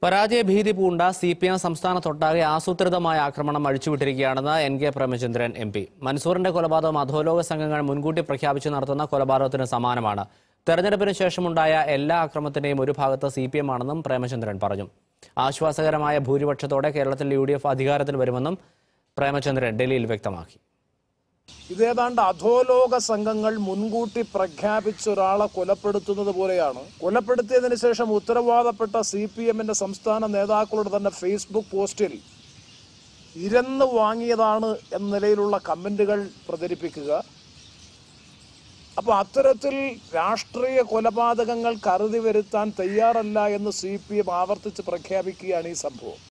പരാജയ ഭീതി പൂണ്ട സി പി എം സംസ്ഥാനത്തൊട്ടാകെ ആസൂത്രിതമായ ആക്രമണം അഴിച്ചുവിട്ടിരിക്കുകയാണെന്ന് N K Premachandran M P മൻസൂറിന്റെ കൊലപാതകം അധോലോക സംഘങ്ങൾ മുൻകൂട്ടി പ്രഖ്യാപിച്ച് നടത്തുന്ന കൊലപാതകത്തിന് സമാനമാണ് തെരഞ്ഞെടുപ്പിന് ശേഷമുണ്ടായ എല്ലാ അക്രമത്തിന്റെയും ഒരു ഭാഗത്ത് സി പി എം ആണെന്നും പ്രേമചന്ദ്രൻ പറഞ്ഞു ആശ്വാസകരമായ ഭൂരിപക്ഷത്തോടെ കേരളത്തിൽ യു ഡി എഫ് അധികാരത്തിൽ വരുമെന്നും പ്രേമചന്ദ്രൻ ഡൽഹിയിൽ വ്യക്തമാക്കി ഇതേതാണ്ട് അധോലോക സംഘങ്ങൾ മുൻകൂട്ടി പ്രഖ്യാപിച്ച ഒരാളെ കൊലപ്പെടുത്തുന്നത് പോലെയാണ് കൊലപ്പെടുത്തിയതിനു ശേഷം ഉത്തരവാദപ്പെട്ട സി പി എമ്മിന്റെ സംസ്ഥാന നേതാക്കളുടെ തന്നെ ഫേസ്ബുക്ക് പോസ്റ്റിൽ ഇരന്ന് വാങ്ങിയതാണ് എന്ന നിലയിലുള്ള കമന്റുകൾ പ്രചരിപ്പിക്കുക അപ്പൊ അത്തരത്തിൽ രാഷ്ട്രീയ കൊലപാതകങ്ങൾ കരുതി വരുത്താൻ തയ്യാറല്ല എന്ന് സി പി എം ആവർത്തിച്ച് പ്രഖ്യാപിക്കുകയാണ് ഈ സംഭവം